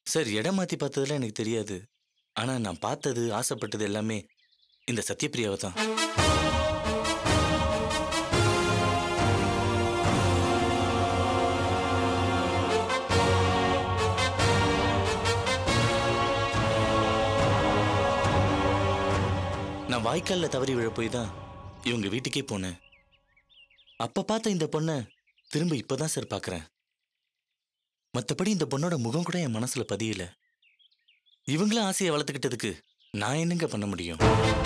Sir இடம் மாத்தி பார்த்ததுல எனக்கு தெரியாது ஆனா நான் பார்த்தது ஆசைப்பட்டது எல்லாமே இந்த சத்யபிரியாவை தான் நான் வாய்க்கால்ல தவறி விழ போய் தான் இவங்க வீட்டுக்கே போனேன் அப்ப பார்த்த இந்த பொண்ணை திரும்ப இப்பதான் சார் பார்க்கறேன் மத்தபடி இந்த பொண்ணோட முகம் கூட என் மனசுல பதியல இவங்களும் ஆசையை வளர்த்துக்கிட்டதுக்கு நான் என்னங்க பண்ண முடியும்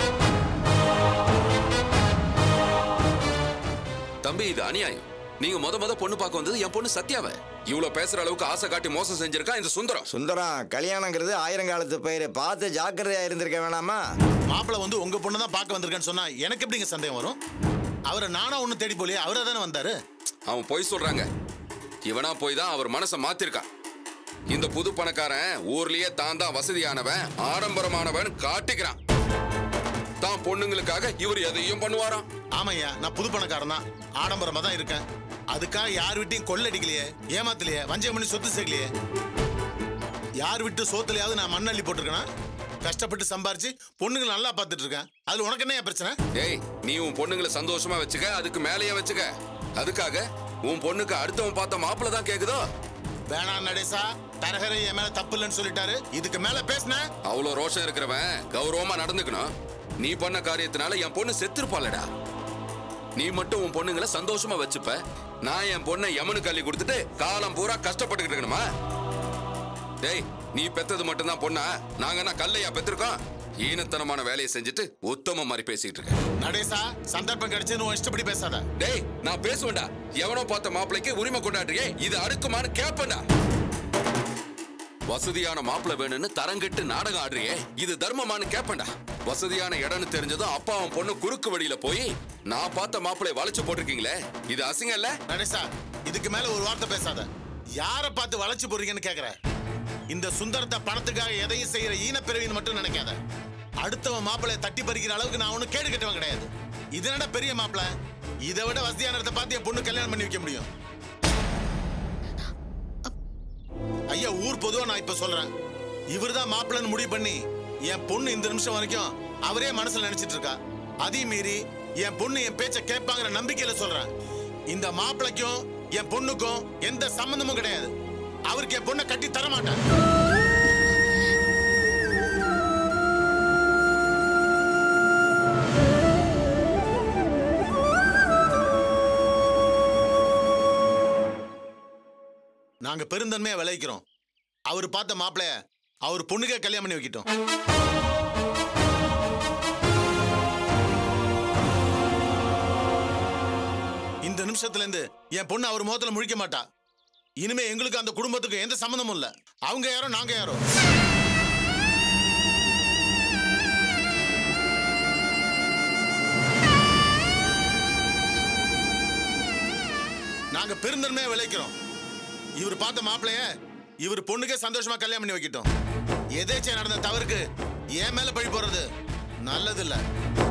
தம்பி இது அநியாயம் நீங்க முத முத பொண்ணு பார்க்க வந்தது என் பொண்ணு சத்யாவ இவ்வளவு பேசுற அளவுக்கு ஆசை காட்டி மோசம் செஞ்சிருக்கா இந்த சுந்தரம் சுந்தரம் கல்யாணங்கிறது ஆயிரங்காலத்து பயிர் பார்த்து ஜாக்கிரதையா இருந்திருக்க வேணாமா மாப்பிள வந்து உங்க பொண்ணு தான் பார்க்க வந்திருக்கேன்னு சொன்னா எனக்கு எப்படிங்க சந்தேகம் வரும் அவரை நானா ஒன்னும் தேடி போலியே அவரே தானே வந்தாரு அவன் பொய் சொல்றாங்க இவனா போய் தான் அவர் மனசை மாத்திருக்கான் இந்த புது பணக்காரன் ஊர்லயே தான் தான் வசதியானவன் ஆடம்பரமானவன் காட்டிக்கிறான் தான் பொண்ணுங்களுக்காக இவர் எதையும் பண்ணுவாராம் ஆமையா நான் புது பணக்காரன் தான் ஆடம்பரமா தான் இருக்கேன் அதுக்காக யார் வீட்டையும் கொள்ளடிக்கலையே ஏமாத்தலையே வஞ்சகம் பண்ணி சொத்து சேர்க்கலையே யார் விட்டு சோத்துலயாவது நான் மண்ணள்ளி போட்டிருக்கேனா கஷ்டப்பட்டு சம்பாரிச்சு பொண்ணுங்களை நல்லா பார்த்துட்டு இருக்கேன் அதுல உனக்கு என்ன பிரச்சனை டேய் நீ உன் பொண்ணுங்களை சந்தோஷமா வச்சுக்க அதுக்கு மேலேயே வச்சுக்க அதுக்காக உன் பொண்ணுக்கு அடுத்தவன் பார்த்த மாப்பிள்ள தான் கேக்குதோ வேணாம் நடேசா தரகரை என் மேல தப்பு இல்லைன்னு சொல்லிட்டாரு இதுக்கு மேல பேசின அவ்வளோ ரோஷம் இருக்கிறவன் கௌரவமா நடந்துக்கணும் நீ பண்ண காரியத்தினால என் பொண்ணு செத்துருப்பாளடா நீ மட்டும் உன் பொண்ணுங்களை சந்தோஷமா வச்சுப்ப நான் என் பொண்ணை யமனுக்கு அள்ளி கொடுத்துட்டு காலம் பூரா கஷ்டப்பட்டுக்கிட்டு இருக்கணுமா டேய் நீ பெத்தது மட்டும்தான் பொண்ணா நாங்க என்ன கல்லையா பெத்திருக்கோம் ஈனத்தனமான வேலையை செஞ்சுட்டு உத்தம மாதிரி பேசிட்டு இருக்கேன் நடேசா சந்தர்ப்பம் கிடைச்சுன்னு உன் இஷ்டப்படி பேசாத டேய் நான் பேசுவேன்டா எவனோ பார்த்த மாப்பிளைக்கு உரிமை கொண்டாடுறியே இது அடுக்குமான்னு கேப்பேன்டா வசதியான மாப்பிளை வேணும்னு தரங்கெட்டு நாடகம் ஆடுறியே இது தர்மமானு கேப்பேன்டா வசதியான இடம்னு தெரிஞ்சதும் அப்பா அவன் பொண்ணு குறுக்கு வழியில போய் நான் பார்த்த மாப்பிளை வளைச்சு போட்டிருக்கீங்களே இது அசிங்கம் இல்ல நடேசா இதுக்கு மேல ஒரு வார்த்தை பேசாத யார பார்த்து வளைச்சு போறீங்கன்னு கேக்குற இந்த சுந்தரத்தை பணத்துக்காக எதையும் செய்யற ஈனப்பிறவின்னு மட்டும் நினைக்காத அடுத்தவன் மாப்பிளைய தட்டி பறிக்கிற அளவுக்கு நான் ஒன்னும் கேடு கட்டவன் கிடையாது இது என்னடா பெரிய மாப்பிளை இதை விட வசதியான இடத்தை பார்த்து என் பொண்ணு கல்யாணம் பண்ணி வைக்க முடியும் ஐயா ஊர் பொதுவா நான் இப்ப சொல்றேன் இவர்தான் மாப்பிள்ளைன்னு முடிவு பண்ணி என் பொண்ணு இந்த நிமிஷம் வரைக்கும் அவரே மனசுல நினைச்சிட்டு இருக்கா அதையும் மீறி என் பொண்ணு என் பேச்ச கேட்பாங்கிற நம்பிக்கையில சொல்றேன் இந்த மாப்பிளைக்கும் என் பொண்ணுக்கும் எந்த சம்பந்தமும் கிடையாது அவருக்கு என் பொண்ணை கட்டி தர மாட்டேன் நாங்க பெருந்தன்மையா விளைவிக்கிறோம் அவர் பார்த்த மாப்பிளைய அவர் பொண்ணுக்கே கல்யாணம் பண்ணி வைக்கிட்டோம் இந்த நிமிஷத்துல இருந்து என் பொண்ணு அவர் முகத்துல முழிக்க மாட்டா இனிமே எங்களுக்கு அந்த குடும்பத்துக்கு எந்த சம்மந்தமும் இல்ல அவங்க யாரோ நாங்க யாரோ நாங்க பெருந்தன்மையா விளைக்கிறோம் இவர் பார்த்த மாப்பிளைய இவர் பொண்ணுக்கே சந்தோஷமா கல்யாணம் பண்ணி வைக்கிட்டோம் எதேச்சே நடந்த தவறுக்கு என் மேல பழி போடுறது நல்லது இல்ல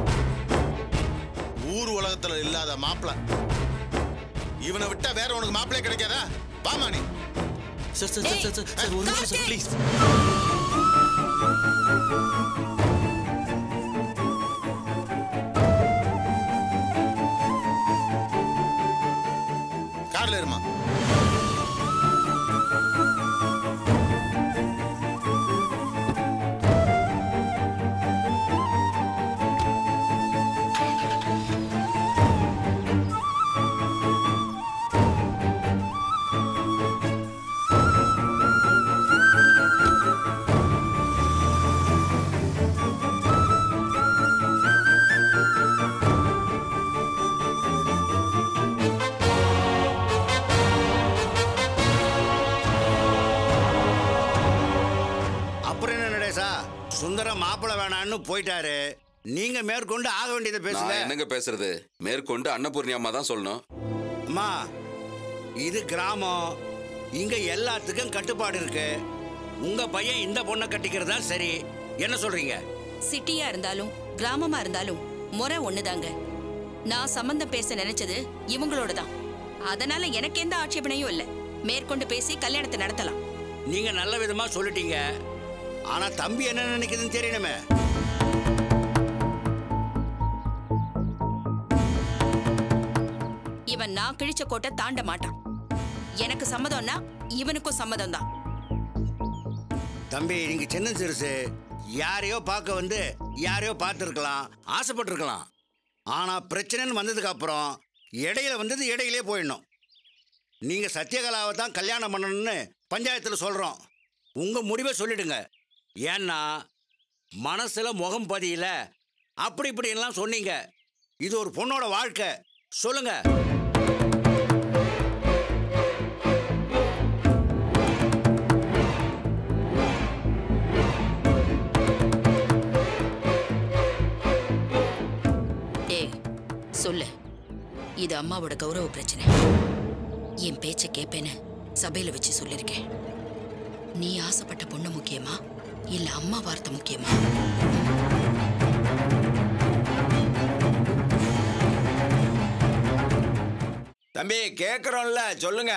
ஊர் உலகத்துல இல்லாத மாப்பிளை இவனை விட்டா வேற உனக்கு மாப்பிளையே கிடைக்காதா பாமா நீ sir sir sir sir sir ஒரு நிமிஷம் சார் ப்ளீஸ் கார்ல இருமா அப்புறம் என்ன நடேசா சுந்தரம் மாப்பிளை வேணான்னு போயிட்டாரு நீங்க மேற்கொண்டு ஆக வேண்டியதை நான் பேசுங்க என்னங்க பேசுறது மேற்கொண்டு அன்னபூர்ணி அம்மா தான் சொல்லணும் அம்மா இது கிராமம் இங்க எல்லாத்துக்கும் கட்டுப்பாடு இருக்கு உங்க பையன் இந்த பொண்ணை கட்டிக்கிறதா சரி என்ன சொல்றீங்க சிட்டியா இருந்தாலும் கிராமமா இருந்தாலும் முறை ஒண்ணுதாங்க நான் சம்பந்தம் பேச நினைச்சது இவங்களோட தான் அதனால எனக்கு எந்த ஆட்சேபனையும் இல்ல மேற்கொண்டு பேசி கல்யாணத்தை நடத்தலாம் நீங்க நல்ல விதமா சொல்லிட்டீங்க ஆனா தம்பி என்ன நினைக்குதுன்னு தெரியணுமே இவன் நான் கிழிச்ச கோட்டை தாண்ட மாட்டான் எனக்கு சம்மதம்னா இவனுக்கும் சம்மதம் தான் தம்பி நீங்க சின்ன சிறுசு யாரையோ பார்க்க வந்து யாரையோ பார்த்துருக்கலாம் ஆசைப்பட்டிருக்கலாம் ஆனா பிரச்சனைன்னு வந்ததுக்கு அப்புறம் இடையில வந்தது இடையிலே போயிடணும் நீங்க சத்யகலாவை தான் கல்யாணம் பண்ணணும்னு பஞ்சாயத்தில் சொல்றோம் உங்க முடிவை சொல்லிடுங்க ஏன்னா மனசுல முகம் பதியல அப்படி இப்படி எல்லாம் சொன்னீங்க இது ஒரு பொண்ணோட வாழ்க்கை சொல்லுங்க ஏய் சொல்லு இது அம்மாவோட கௌரவ பிரச்சனை என் பேச்ச கேப்பேன்னு சபையில வச்சு சொல்லிருக்கேன் நீ ஆசைப்பட்ட பொண்ணு முக்கியமா இல்ல அம்மா வார்த்தை முக்கியமா தம்பி கேக்குறோம்ல சொல்லுங்க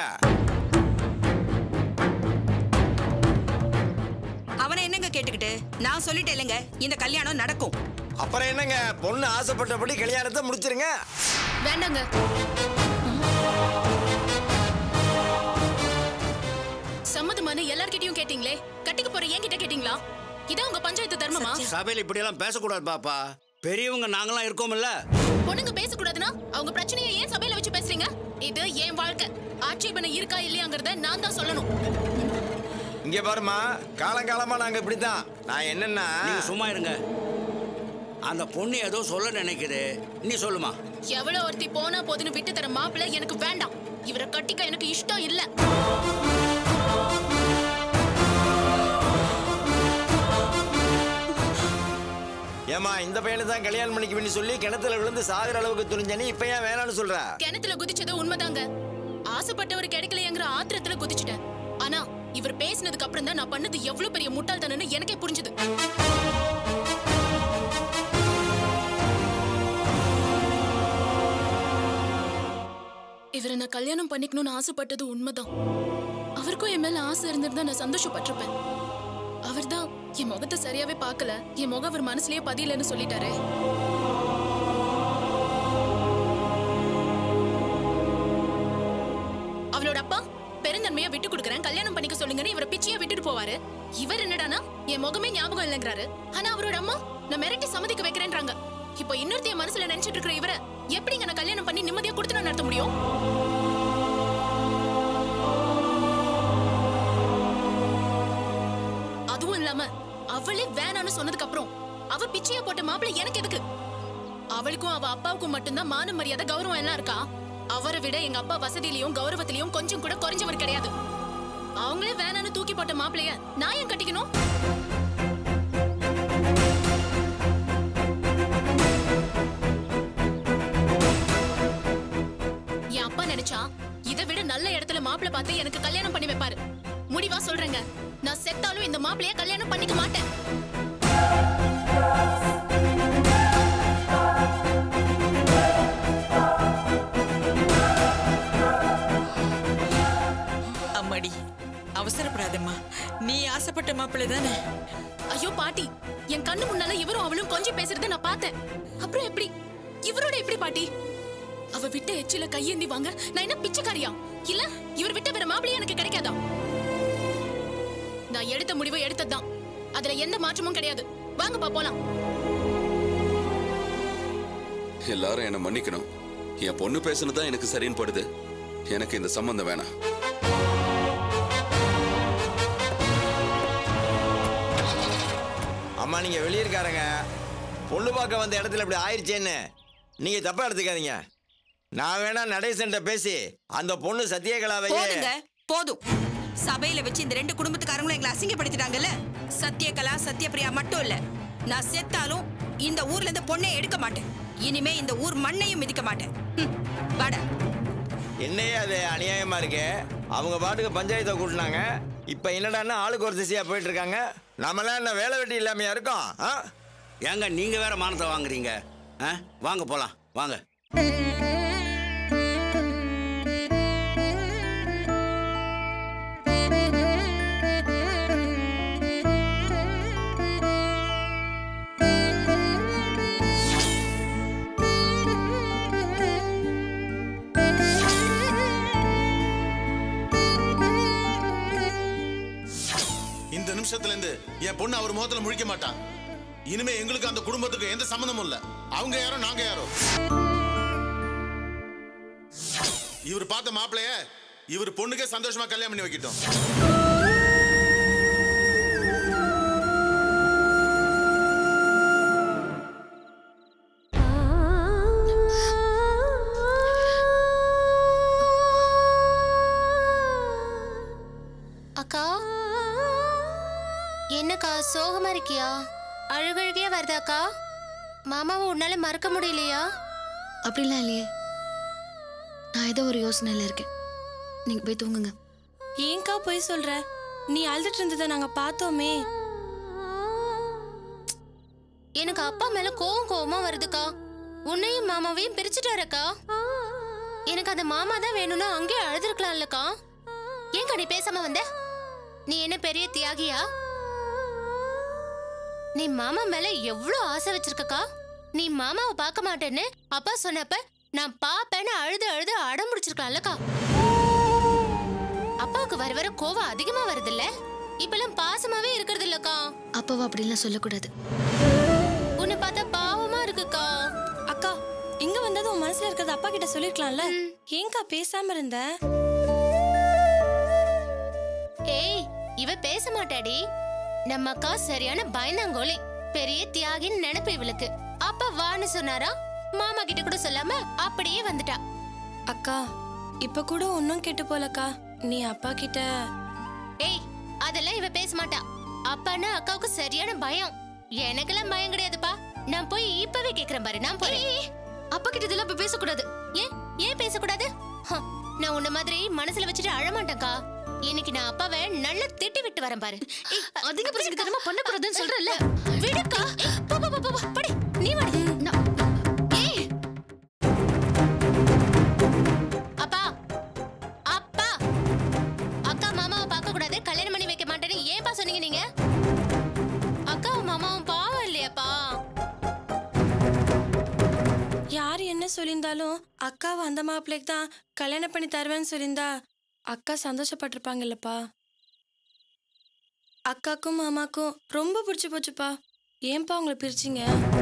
அவனை என்னங்க கேட்டுக்கிட்டு நான் சொல்லிட்டேன் இல்லைங்க இந்த கல்யாணம் நடக்கும் அப்புறம் என்னங்க பொண்ணு ஆசைப்பட்டபடி கல்யாணத்தை முடிச்சிருங்க வேண்டாங்க சம்மதமான எல்லார்கிட்டயும் கேட்டீங்களே கட்டிக்க போற என்கிட்ட கேட்டீங்களா இதான் உங்க பஞ்சாயத்து தர்மமா சபையில் இப்படியெல்லாம் பேசக்கூடாது பாப்பா பெரியவங்க நாங்களாம் இருக்கோம்ல பொண்ணுங்க பேசக்கூடாதுன்னா அவங்க பிரச்சனையை ஏன் சபையில வச்சு பேசுறீங்க இது என் வாழ்க்கை ஆட்சேபனை இருக்கா இல்லையாங்கிறத நான் தான் சொல்லணும் இங்க பாருமா காலங்காலமா நாங்க இப்படித்தான் நான் என்னன்னா நீங்க சும்மா இருங்க அந்த பொண்ணு ஏதோ சொல்ல நினைக்குது நீ சொல்லுமா எவ்வளவு ஒருத்தி போனா போதுன்னு விட்டு தர மாப்பிள்ளை எனக்கு வேண்டாம் இவரை கட்டிக்க எனக்கு இஷ்டம் இல்ல ஏமா இந்த பையனை தான் கல்யாணம் பண்ணிக்குவேன்னு சொல்லி கிணத்துல விழுந்து சாகுற அளவுக்கு துணிஞ்சனி இப்ப ஏன் வேணாம்னு சொல்ற கிணத்துல குதிச்சது உண்மைதாங்க ஆசைப்பட்டவர் கிடைக்கலையேங்கிற ஆத்திரத்துல குதிச்சுட்டேன் ஆனா இவர் பேசினதுக்கு அப்புறம் தான் நான் பண்ணது எவ்வளவு பெரிய முட்டாள்தனம்னு எனக்கே புரிஞ்சுது இவரை நான் கல்யாணம் பண்ணிக்கணும்னு ஆசைப்பட்டது உண்மைதான் அவருக்கும் என் மேல ஆசை இருந்திருந்தா நான் சந்தோஷப்பட்டிருப்பேன் அவர்தான் என் முகத்தை சரியாவே பார்க்கல என் முகம் அவர் மனசுலயே பதியலன்னு சொல்லிட்டாரே அவளோட அப்பா பெருந்தன்மையா விட்டு கொடுக்குறேன் கல்யாணம் பண்ணிக்க சொல்லுங்கன்னு இவரை பிச்சையா விட்டுட்டு போவாரு இவர் என்னடானா என் முகமே ஞாபகம் இல்லைங்கிறாரு ஆனா அவரோட அம்மா நான் மிரட்டி சம்மதிக்க வைக்கிறேன்றாங்க இப்போ இன்னொருத்தைய மனசுல நினைச்சிட்டு இருக்கிற இவரை எப்படிங்க நான் கல்யாணம் பண்ணி நிம்மதியா கொடுத்து நான் நடத்த முடியும் அதுவும் இல்லாம அவளே வேணான்னு சொன்னதுக்கு அப்புறம் அவ பிச்சையா போட்ட மாப்பிள்ளை எனக்கு எதுக்கு அவளுக்கும் அவ அப்பாவுக்கும் மட்டும்தான் மான மரியாதை கௌரவம் எல்லாம் இருக்கா அவரை விட எங்க அப்பா வசதியிலயும் கௌரவத்திலயும் கொஞ்சம் கூட குறைஞ்சவர் கிடையாது அவங்களே வேணான்னு தூக்கி போட்ட மாப்பிளைய நான் ஏன் கட்டிக்கணும் என் அப்பா நினைச்சா இதை விட நல்ல இடத்துல மாப்பிள்ளை பார்த்து எனக்கு கல்யாணம் பண்ணி வைப்பாரு முடிவா சொல்றேங்க நான் செத்தாலும் இந்த மாப்பிளைய கல்யாணம் பண்ணிக்க மாட்டேன் அம்மாடி அவசரப்படாதம்மா நீ ஆசைப்பட்ட மாப்பிள்ளை தானே ஐயோ பாட்டி என் கண்ணு முன்னால இவரும் அவளும் கொஞ்சம் பேசுறத நான் பார்த்தேன் அப்புறம் எப்படி இவரோட எப்படி பாட்டி அவ விட்ட எச்சில கையேந்தி வாங்க நான் என்ன பிச்சைக்காரியா இல்ல இவர் விட்ட வேற மாப்பிளையே எனக்கு கிடைக்காதா நான் எடுத்த முடிவு எடுத்ததுதான் அதுல எந்த மாற்றமும் கிடையாது வாங்கப்பா போலாம் எல்லாரும் என்னை மன்னிக்கணும் என் பொண்ணு பேசுனது தான் எனக்கு சரின்னு படுது எனக்கு இந்த சம்பந்தம் வேணாம் அம்மா நீங்க வெளியிருக்காரங்க பொண்ணு பார்க்க வந்த இடத்துல இப்படி ஆயிடுச்சேன்னு நீங்க தப்பா எடுத்துக்காதீங்க நான் வேணா நடேசன்ட்ட பேசி அந்த பொண்ணு சத்யகலாவையே போதுங்க போதும் சபையில வச்சு இந்த ரெண்டு குடும்பத்துக்காரங்களும் எங்களை அசிங்கப்படுத்திட்டாங்கல்ல சத்யகலா சத்யபிரியா மட்டும் இல்ல நான் செத்தாலும் இந்த ஊர்ல இருந்து பொண்ணே எடுக்க மாட்டேன் இனிமே இந்த ஊர் மண்ணையும் மிதிக்க மாட்டேன் ம், வாடா என்னையே அது அநியாயமா இருக்கு அவங்க பாட்டுக்கு பஞ்சாயத்தை கூட்டினாங்க இப்ப என்னடான்னா ஆளுக்கு ஒரு திசையா போயிட்டு இருக்காங்க நாமெல்லாம் என்ன வேலை வெட்டி இல்லாமையா இருக்கோம் ஆ? ஏங்க நீங்க வேற மானத்தை வாங்குறீங்க ஆ? வாங்க போலாம் வாங்க அவர் முகத்துல முழிக்க மாட்டா இனிமே எங்களுக்கு அந்த குடும்பத்துக்கு எந்த சம்மந்தமும் இல்ல அவங்க யாரோ நாங்க யாரோ இவர் பார்த்த மாப்பிளைய இவர் பொண்ணுக்கே சந்தோஷமா கல்யாணம் பண்ணி வைக்கட்டும் அக்கா என்னக்கா சோகமா இருக்கியா அழுகழுகையா வருதாக்கா மாமாவை உன்னால மறக்க முடியலையா அப்படிலாம் இல்லையே நான் ஏதோ ஒரு யோசனையில் இருக்கேன் நீங்க போய் தூங்குங்க ஏன்க்கா போய் சொல்ற நீ அழுதுட்டு இருந்ததை நாங்க பார்த்தோமே எனக்கு அப்பா மேல கோவம் கோவமா வருதுக்கா உன்னையும் மாமாவையும் பிரிச்சுட்டாரக்கா எனக்கு அந்த மாமா தான் வேணும்னா அங்கேயே அழுதுருக்கலாம்லக்கா ஏன்க்கா நீ பேசாம வந்த நீ என்ன பெரிய தியாகியா நீ மாமா மேல எவ்வளவு ஆசை வச்சிருக்கக்கா நீ மாமாவை பார்க்க மாட்டேன்னு அப்பா சொன்னப்ப நான் பாப்பேன்னு அழுது அழுது அடம் முடிச்சிருக்கலாம்லக்கா அப்பாவுக்கு வர வர கோவம் அதிகமா வருதுல்ல இப்பெல்லாம் பாசமாவே இருக்கிறது இல்லக்கா அப்பாவை அப்படிலாம் சொல்லக்கூடாது உன்னை பார்த்தா பாவமா இருக்குக்கா அக்கா இங்க வந்தது உன் மனசுல இருக்கிறது அப்பா கிட்ட சொல்லிருக்கலாம்ல ஏன்க்கா பேசாம இருந்த ஏய் இவ பேச மாட்டாடி நம்ம அக்கா சரியான பயந்தாங்கோலி பெரிய தியாகின்னு நினைப்பு இவளுக்கு அப்பா வான்னு சொன்னாரா மாமா கிட்ட கூட சொல்லாம அப்படியே வந்துட்டா அக்கா இப்ப கூட ஒன்னும் கெட்டு போலக்கா நீ அப்பா கிட்ட ஏய் அதெல்லாம் இவ பேச மாட்டா அப்பான்னா அக்காவுக்கு சரியான பயம் எனக்கெல்லாம் பயம் கிடையாதுப்பா நான் போய் இப்பவே கேக்குறேன் பாரு நான் போறேன் அப்பா கிட்ட இதெல்லாம் இப்ப பேசக்கூடாது ஏன் ஏன் பேசக்கூடாது ஹ, நான் உன்ன மாதிரி மனசுல வச்சுட்டு அழமாட்டேன்க்கா இன்னைக்கு நான் அப்பாவை நல்லா திட்டி விட்டு வரேன் பாரு அதிக பிரச்சனை தரமா பண்ண கூடாதுன்னு சொல்றேன்ல விடுக்கா போ போ போ, போ போ, படி நீ வாடி ஏய் அப்பா அப்பா அக்கா மாமாவை பார்க்க கூடாது கல்யாணம் பண்ணி வைக்க மாட்டேன்னு ஏன்பா சொன்னீங்க நீங்க அக்காவும் மாமாவும் பாவம் இல்லையாப்பா யார் என்ன சொல்லியிருந்தாலும் அக்காவை அந்த மாப்பிள்ளைக்கு தான் கல்யாணம் பண்ணி தருவேன்னு சொல்லியிருந்தா அக்கா சந்தோஷப்பட்டிருப்பாங்கல்லப்பா அக்காக்கும் மாமாக்கும் ரொம்ப பிடிச்சி போச்சுப்பா ஏன்பா உங்களை பிரிச்சிங்க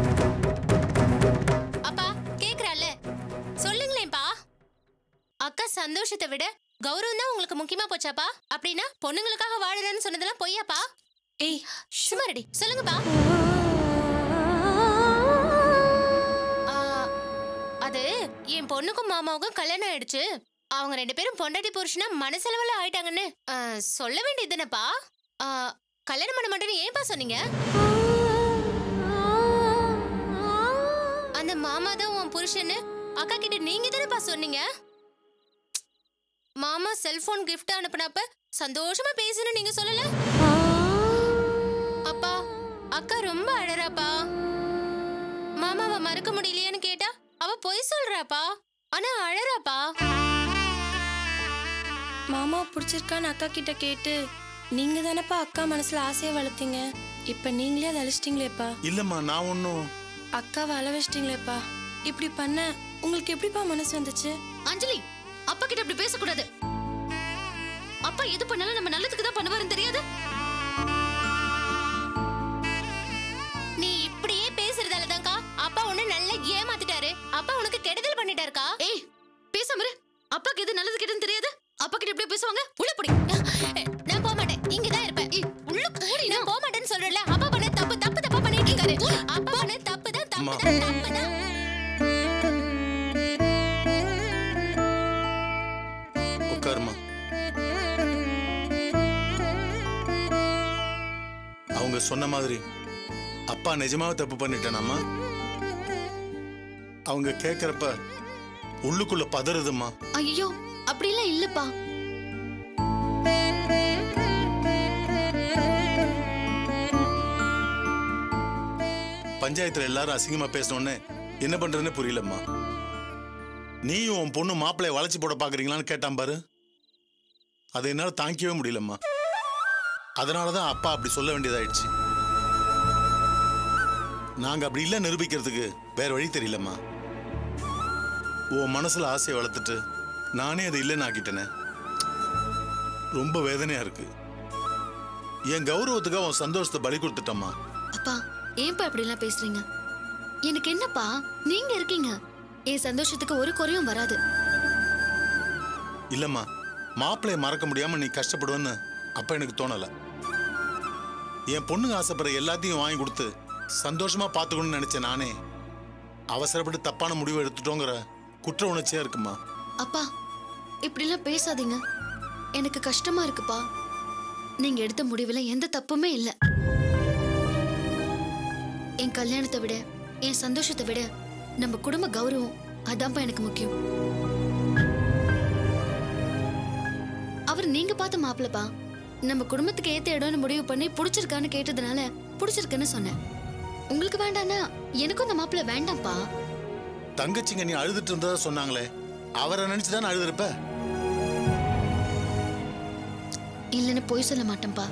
அப்பா கேக்குறால சொல்லுங்களேன்ப்பா அக்கா சந்தோஷத்தை விட கௌரவம் தான் உங்களுக்கு முக்கியமா போச்சாப்பா அப்படின்னா பொண்ணுங்களுக்காக வாழுறேன்னு சொன்னதெல்லாம் பொய்யாப்பா ஏய் சும்மா ரெடி சொல்லுங்கப்பா ஆ, அது என் பொண்ணுக்கும் மாமாவுக்கும் கல்யாணம் ஆயிடுச்சு அவங்க ரெண்டு பேரும் பொண்டாட்டி புருஷனா மனசளவுல ஆயிட்டாங்கன்னு ஆ, சொல்ல வேண்டியதுனப்பா கல்யாணம் பண்ண மாட்டேன்னு ஏன்பா சொன்னீங்க அந்த மாமா தான் உன் புருஷன்னு அக்கா கிட்ட நீங்க தானேப்பா சொன்னீங்க மாமா செல்போன் கிஃப்ட் அனுப்புனப்ப சந்தோஷமா பேசுன்னு நீங்க சொல்லல அப்பா அக்கா ரொம்ப அழறாப்பா மாமாவை மறக்க முடியலையான்னு கேட்டா அவ பொய் சொல்றாப்பா ஆனா அழறாப்பா மாமா பிடிச்சிருக்கான்னு அக்கா கிட்ட கேட்டு நீங்க தானப்பா அக்கா மனசுல ஆசையை வளர்த்தீங்க இப்ப நீங்களே அதை அழிச்சிட்டீங்களேப்பா இல்லம்மா நான் ஒன்றும் அக்காவை அள வச்சிட்டீங்களேப்பா இப்படி பண்ண உங்களுக்கு எப்படிப்பா மனசு வந்துச்சு அஞ்சலி அப்பா கிட்ட அப்படி பேசக்கூடாது அப்பா எது பண்ணாலும் நம்ம நல்லதுக்கு தான் பண்ணுவாருன்னு தெரியாது நீ இப்படியே பேசுறதால தான்க்கா அப்பா உன்னை நல்லா ஏமாத்திட்டாரு அப்பா உனக்கு கெடுதல் பண்ணிட்டாருக்கா ஏய் பேசாம இரு அப்பாக்கு எது நல்லது கெட்டதுன்னு தெரியாது அப்பா கிட்ட எப்படி பேசுவாங்க உள்ள போடி நான் போக மாட்டேன் இங்க தான் இருப்பேன் உள்ள போடி நான் போக மாட்டேன்னு சொல்றேன்ல அப்பா பண்ண தப்பு தப்பு தப்பா பண்ணிட்டு இருக்காரு அப்பா பண்ண தப்பு தான் தப்பு அம்மா. தான் தப்பு தான் உட்காருமா அவங்க சொன்ன மாதிரி அப்பா நிஜமாவே தப்பு பண்ணிட்டேனாம்மா அவங்க கேக்குறப்ப உள்ளுக்குள்ள பதறுதும்மா ஐயோ அப்படிலாம் இல்லப்பா பஞ்சாயத்துல எல்லாரும் அசிங்கமா பேசணும்னு என்ன பண்றதுன்னு புரியலம்மா நீயும் உன் பொண்ணு மாப்பிள்ளைய வளைச்சு போட பாக்குறீங்களான்னு கேட்டான் பாரு அதை என்னால தாங்கிக்கவே முடியலம்மா அதனாலதான் அப்பா அப்படி சொல்ல வேண்டியதாயிடுச்சு நாங்க அப்படி இல்ல நிரூபிக்கிறதுக்கு வேற வழி தெரியலம்மா உன் மனசுல ஆசையை வளர்த்துட்டு நானே அதை இல்லைன்னு ஆக்கிட்டேனே ரொம்ப வேதனையா இருக்கு என் கௌரவத்துக்காக உன் சந்தோஷத்தை பலி கொடுத்துட்டம்மா அப்பா ஏன்பா இப்படி எல்லாம் பேசுறீங்க எனக்கு என்னப்பா நீங்க இருக்கீங்க என் சந்தோஷத்துக்கு ஒரு குறையும் வராது இல்லம்மா மாப்பிள்ளைய மறக்க முடியாம நீ கஷ்டப்படுவேன்னு அப்ப எனக்கு தோணல என் பொண்ணுங்க ஆசைப்படுற எல்லாத்தையும் வாங்கி கொடுத்து சந்தோஷமா பார்த்துக்கணும்னு நினைச்சேன் நானே அவசரப்பட்டு தப்பான முடிவு எடுத்துட்டோங்கிற குற்ற உணர்ச்சியா இருக்குமா அப்பா இப்படி எல்லாம் பேசாதீங்க எனக்கு கஷ்டமா இருக்குப்பா நீங்க எடுத்த முடிவுல எந்த தப்புமே இல்ல என் கல்யாணத்தை விட என் சந்தோஷத்தை விட நம்ம குடும்ப கௌரவம் அதான்ப்பா எனக்கு முக்கியம் அவர் நீங்க பார்த்த மாப்பிளப்பா நம்ம குடும்பத்துக்கு ஏத்த இடம்னு முடிவு பண்ணி பிடிச்சிருக்கான்னு கேட்டதுனால பிடிச்சிருக்குன்னு சொன்னேன் உங்களுக்கு வேண்டாம்னா எனக்கும் இந்த மாப்பிள்ளை வேண்டாம்ப்பா தங்கச்சிங்க நீ அழுதுட்டு இருந்ததா சொன்னாங்களே அவரை நினைச்சுதான் அழுதுருப்ப இல்லைன்னு பொய் சொல்ல மாட்டேன்ப்பா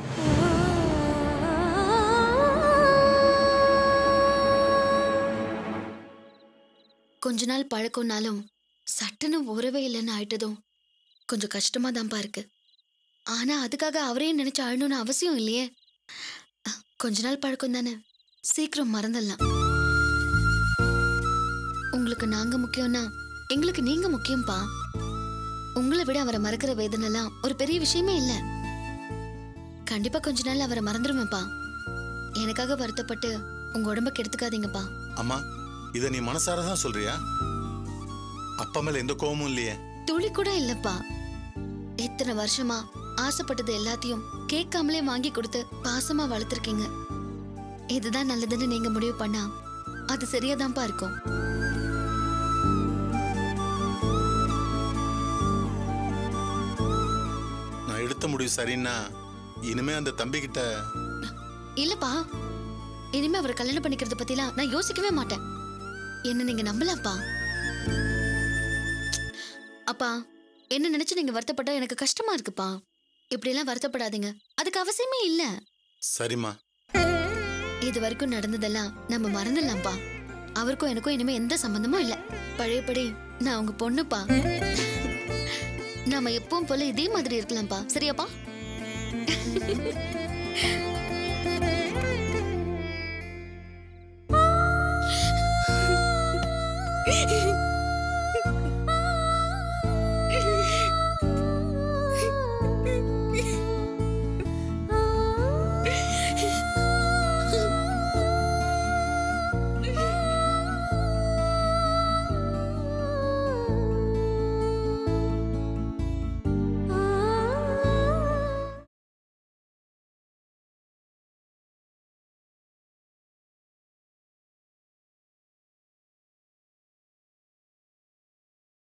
கொஞ்ச நாள் பழக்கம்னாலும் சட்டுன்னு உறவே இல்லைன்னு ஆயிட்டதும் கொஞ்சம் கஷ்டமா தான்ப்பா இருக்கு ஆனா அதுக்காக அவரே நினைச்சு அழணும்னு அவசியம் இல்லையே அஹ், கொஞ்ச நாள் பழக்கம் தானே சீக்கிரம் மறந்துடலாம் உங்களுக்கு நாங்க முக்கியம்னா எங்களுக்கு நீங்க முக்கியம்ப்பா உங்களை விட அவரை மறக்கிற வேதனைலாம் ஒரு பெரிய விஷயமே இல்ல கண்டிப்பா கொஞ்ச நாள் அவரை மறந்துருவேன்ப்பா எனக்காக வருத்தப்பட்டு உங்க உடம்ப கெடுத்துக்காதீங்கப்பா அம்மா இத நீ மனசார தான் சொல்றியா அப்பா மேல எந்த கோபமும் இல்லையே துளி கூட இல்லப்பா இத்தனை வருஷமா ஆசைப்பட்டது எல்லாத்தையும் கேட்காமலே வாங்கி கொடுத்து பாசமா வளர்த்துருக்கீங்க இதுதான் நல்லதுன்னு நீங்க முடிவு பண்ணா அது சரியாதான்ப்பா இருக்கும் நான் எடுத்த முடிவு சரின்னா இனிமே அந்த தம்பி கிட்ட இல்லப்பா இனிமே அவரை கல்யாணம் பண்ணிக்கிறத பத்திலாம் நான் யோசிக்கவே மாட்டேன் என்ன நீங்க நம்பலாம்ப்பா அப்பா என்ன நினைச்சு நீங்க வருத்தப்பட்டா எனக்கு கஷ்டமா இருக்குப்பா இப்படி எல்லாம் வருத்தப்படாதீங்க அதுக்கு அவசியமே இல்ல சரிம்மா இது வரைக்கும் நடந்ததெல்லாம் நம்ம மறந்துடலாம்ப்பா அவருக்கும் எனக்கும் இனிமே எந்த சம்பந்தமும் இல்ல பழையபடி நான் உங்க பொண்ணுப்பா நாம எப்பவும் போல இதே மாதிரி இருக்கலாம்ப்பா சரியாப்பா